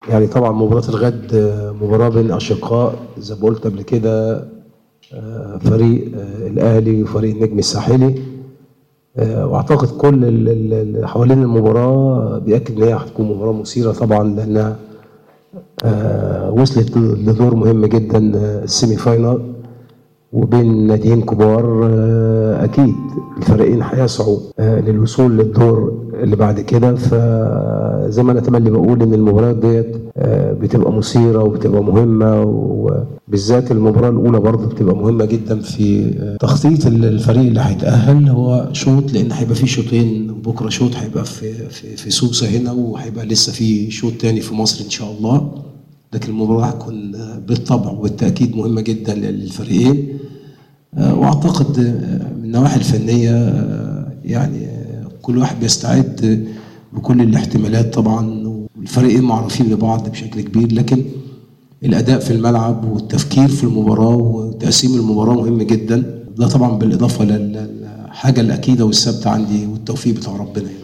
يعني طبعا مباراة الغد آه، مباراة بين أشقاء زي ما قلت قبل كده آه، فريق آه، الأهلي وفريق النجم الساحلي آه، واعتقد كل ال- ال- اللي حوالين المباراة بيأكد ان هي هتكون مباراة مثيرة طبعا لانها آه، وصلت لدور مهم جدا آه، السيمي فاينال وبين ناديين كبار آه، اكيد الفريقين هيسعوا آه، للوصول للدور اللي بعد كده فزي ما انا تملي بقول ان المباريات ديت آه، بتبقى مثيره وبتبقى مهمه وبالذات المباراه الاولى برضه بتبقى مهمه جدا في آه، تخطيط الفريق اللي هيتاهل هو شوط لان هيبقى في شوطين بكره شوط هيبقى في في في سوسه هنا وهيبقى لسه في شوط تاني في مصر ان شاء الله لكن المباراه هتكون آه، بالطبع وبالتاكيد مهمه جدا للفريقين آه، واعتقد آه، من النواحي الفنيه آه، يعني آه، كل واحد بيستعد بكل الاحتمالات طبعا والفريقين معروفين لبعض بشكل كبير لكن الاداء في الملعب والتفكير في المباراه وتقسيم المباراه مهم جدا ده طبعا بالاضافه للحاجه الاكيده والثابته عندي والتوفيق بتاع ربنا يعني.